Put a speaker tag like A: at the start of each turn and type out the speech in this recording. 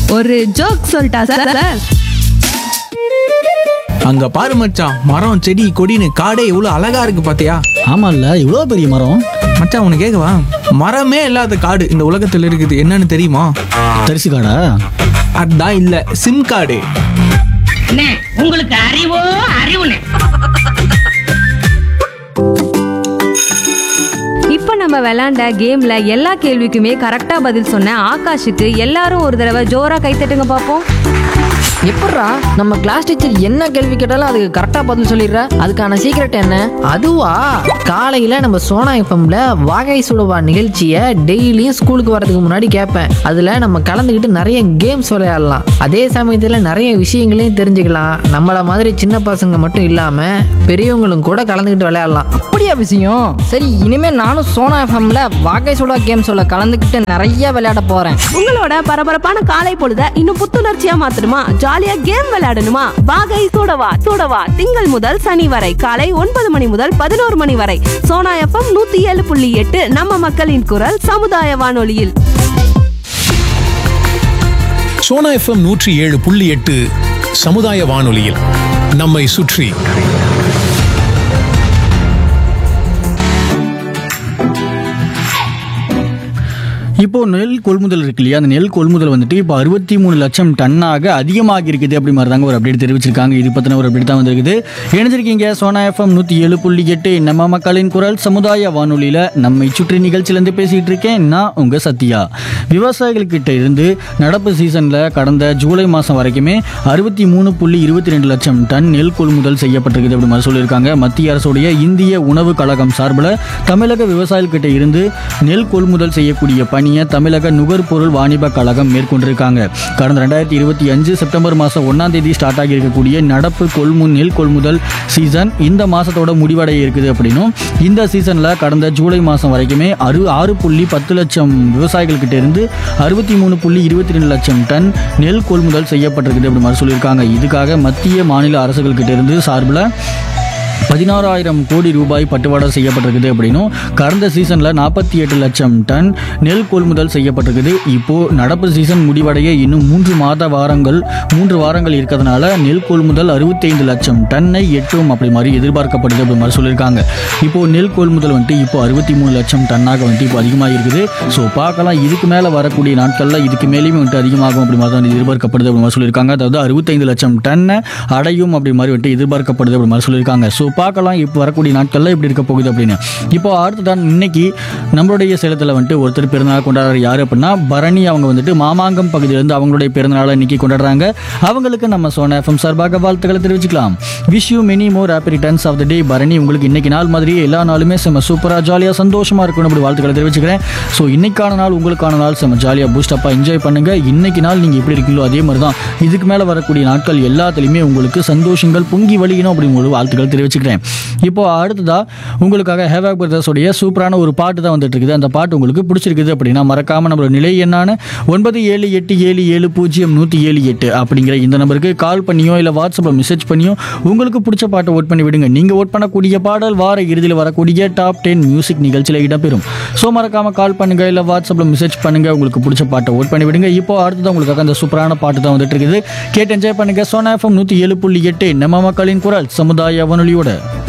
A: ஒரு ஜோக் சொல்லிட்டா sir sir
B: அங்க பாரு மச்சான் மரம் செடி கொடின்னு காடே இவ்வளவு அழகா இருக்கு பாத்தியா
C: ஆமால்ல இவ்வளோ பெரிய மரம்
B: மச்சான் உனக்கு கேட்கவா மரமே இல்லாத காடு இந்த உலகத்துல இருக்குது என்னன்னு தெரியுமா
C: தரிசு காடா
B: அதான் இல்ல சிம் கார்டு
D: அண்ணே உங்களுக்கு அறிவோ அறிவுனே
A: இப்போ நம்ம விளையாண்ட கேம்ல எல்லா கேள்விக்குமே கரெக்டா பதில் சொன்ன ஆகாஷுக்கு எல்லாரும் ஒரு தடவை ஜோரா கைத்தட்டுங்க பார்ப்போம்
E: எப்பட்றா நம்ம கிளாஸ் டீச்சர் என்ன கேள்வி கேட்டாலும் அதுக்கு கரெக்டாக பதில் சொல்லிடுற அதுக்கான சீக்ரெட் என்ன அதுவா காலையில் நம்ம சோனா எஃப்எம்ல வாகை சுடுவா நிகழ்ச்சியை டெய்லியும் ஸ்கூலுக்கு வரதுக்கு முன்னாடி கேட்பேன் அதில் நம்ம கலந்துக்கிட்டு நிறைய கேம்ஸ் விளையாடலாம் அதே சமயத்தில் நிறைய விஷயங்களையும் தெரிஞ்சுக்கலாம் நம்மள மாதிரி சின்ன பசங்க மட்டும் இல்லாமல் பெரியவங்களும் கூட கலந்துக்கிட்டு விளையாடலாம்
F: அப்படியா விஷயம் சரி இனிமே நானும் சோனா எஃப்எம்ல வாகை சுடா கேம்ஸோட கலந்துக்கிட்டு நிறைய விளையாட போறேன்
G: உங்களோட பரபரப்பான காலை பொழுத இன்னும் புத்துணர்ச்சியா மாத்தணுமா ஜாலியா கேம் விளையாடணுமா வாகை சூடவா சூடவா திங்கள் முதல் சனி வரை காலை ஒன்பது மணி முதல் பதினோரு மணி வரை சோனா எஃப்எம் நூத்தி ஏழு புள்ளி எட்டு நம்ம மக்களின் குரல் சமுதாய வானொலியில்
H: சோனா எஃப்எம் நூற்றி ஏழு புள்ளி எட்டு சமுதாய வானொலியில் நம்மை சுற்றி
C: இப்போ நெல் கொள்முதல் இருக்கு இல்லையா அந்த நெல் கொள்முதல் வந்துட்டு இப்போ அறுபத்தி மூணு லட்சம் டன்னாக அதிகமாக இருக்குது அப்படி மாதிரி தாங்க ஒரு அப்டேட் தெரிவிச்சிருக்காங்க இது பற்றின ஒரு அப்டேட் தான் வந்திருக்குது இணைஞ்சிருக்கீங்க சோனா எஃப்எம் நூற்றி ஏழு புள்ளி எட்டு நம்ம மக்களின் குரல் சமுதாய வானொலியில் நம்மை சுற்றி நிகழ்ச்சியிலேருந்து பேசிகிட்டு இருக்கேன் நான் உங்கள் சத்யா விவசாயிகள்கிட்ட இருந்து நடப்பு சீசனில் கடந்த ஜூலை மாதம் வரைக்குமே அறுபத்தி மூணு புள்ளி இருபத்தி ரெண்டு லட்சம் டன் நெல் கொள்முதல் செய்யப்பட்டிருக்குது அப்படி மாதிரி சொல்லியிருக்காங்க மத்திய அரசுடைய இந்திய உணவு கழகம் சார்பில் தமிழக விவசாயிகள்கிட்ட இருந்து நெல் கொள்முதல் செய்யக்கூடிய பணியை தமிழக நுகர்பொருள் வாணிப கழகம் மேற்கொண்டிருக்காங்க கடந்த ரெண்டாயிரத்தி இருபத்தி அஞ்சு செப்டம்பர் மாதம் ஒன்றாம் தேதி ஸ்டார்ட் ஆகி இருக்கக்கூடிய நடப்பு கொள்முன் நெல் கொள்முதல் சீசன் இந்த மாதத்தோட முடிவடைய இருக்குது அப்படின்னும் இந்த சீசனில் கடந்த ஜூலை மாதம் வரைக்குமே அறு ஆறு புள்ளி பத்து லட்சம் விவசாயிகள்கிட்ட இருந்து அறுபத்தி மூணு புள்ளி இருபத்தி ரெண்டு லட்சம் டன் நெல் கொள்முதல் செய்யப்பட்டிருக்குது அப்படி மாதிரி சொல்லியிருக்காங்க இதுக்காக மத்திய மாநில அரசுகள்கிட்ட இருந்து சார்பில் பதினாறாயிரம் கோடி ரூபாய் பட்டுவாடா செய்யப்பட்டிருக்குது அப்படின்னும் கடந்த சீசனில் நாற்பத்தி எட்டு லட்சம் டன் நெல் கொள்முதல் செய்யப்பட்டிருக்குது இப்போ நடப்பு சீசன் முடிவடைய இன்னும் மூன்று மாத வாரங்கள் மூன்று வாரங்கள் இருக்கிறதுனால நெல் கொள்முதல் அறுபத்தைந்து லட்சம் டன்னை எட்டும் அப்படி மாதிரி எதிர்பார்க்கப்படுது அப்படி மாதிரி சொல்லியிருக்காங்க இப்போ நெல் கொள்முதல் வந்துட்டு இப்போ அறுபத்தி மூணு லட்சம் டன்னாக வந்துட்டு இப்போ அதிகமாக இருக்குது ஸோ பார்க்கலாம் இதுக்கு மேலே வரக்கூடிய நாட்களில் இதுக்கு மேலேயுமே வந்துட்டு அதிகமாகும் அப்படி மாதிரி தான் எதிர்பார்க்கப்படுது அப்படி மாதிரி சொல்லியிருக்காங்க அதாவது அறுபத்தைந்து லட்சம் டன்னை அடையும் அப்படி மாதிரி வந்துட்டு எதிர்பார்க்கப்படுது அப்படி மாதிரி சொல்லியிருக்காங்க ஸோ பார்க்கலாம் இப்போ வரக்கூடிய நாட்களில் எப்படி இருக்க போகுது அப்படின்னு இப்போ அடுத்ததான் இன்னைக்கு நம்மளுடைய சேலத்தில் வந்துட்டு ஒருத்தர் பிறந்தநாள் கொண்டாடுற யார் அப்படின்னா பரணி அவங்க வந்துட்டு மாமாங்கம் பகுதியிலேருந்து அவங்களுடைய பிறந்தநாளை இன்னைக்கு கொண்டாடுறாங்க அவங்களுக்கு நம்ம சோனா எஃப்எம் சார்பாக வாழ்த்துக்களை தெரிவிச்சுக்கலாம் wish you many more happy returns of the day Bharani உங்களுக்கு இன்னைக்கு நாள் மாதிரியே எல்லா நாளுமே செம்ம சூப்பராக ஜாலியாக சந்தோஷமாக இருக்கணும் அப்படி வாழ்த்துக்களை தெரிவிச்சுக்கிறேன் ஸோ இன்னைக்கான நாள் உங்களுக்கான நாள் செம்ம ஜாலியாக பூஸ்டப்பாக என்ஜாய் பண்ணுங்க இன்னைக்கு நாள் நீங்கள் எப்படி இருக்கீங்களோ அதே மாதிரி தான் இதுக்கு மேலே வரக்கூடிய நாட்கள் எல்லாத்துலேயுமே உங்களுக்கு சந்தோஷங்கள் பொங்கி வழியணும் அப்படின்னு ஒரு வாழ்த்துக்கள் தெரிவிச்சுக்கிறேன் இப்போ அடுத்ததா உங்களுக்காக ஹேவாக் பிரதர்ஸோடைய சூப்பரான ஒரு பாட்டு தான் வந்துட்டு இருக்குது அந்த பாட்டு உங்களுக்கு பிடிச்சிருக்குது அப்படின்னா மறக்காம நம்மளோட நிலை என்னான ஒன்பது ஏழு எட்டு ஏழு ஏழு பூஜ்ஜியம் நூற்றி ஏழு எட்டு அப்படிங்கிற இந்த நம்பருக்கு கால் பண்ணியோ இல்லை வாட்ஸ்அப்பில் மெசேஜ் பண்ணியோ உங்களுக்கு பிடிச்ச பாட்டை ஓட் பண்ணி விடுங்க நீங்கள் ஓட் பண்ணக்கூடிய பாடல் வார இறுதியில் வரக்கூடிய டாப் டென் மியூசிக் நிகழ்ச்சியில் இடம்பெறும் ஸோ மறக்காம கால் பண்ணுங்க இல்லை வாட்ஸ்அப்பில் மெசேஜ் பண்ணுங்க உங்களுக்கு பிடிச்ச பாட்டை ஓட் பண்ணி விடுங்க இப்போ அடுத்தது உங்களுக்காக அந்த சூப்பரான பாட்டு தான் வந்துட்டு இருக்குது கேட்டு என்ஜாய் பண்ணுங்க சோனா எஃப்எம் நூற்றி ஏழு புள்ளி எட்டு நம்ம மக்களின் குரல் சமுதாய வானொலியோட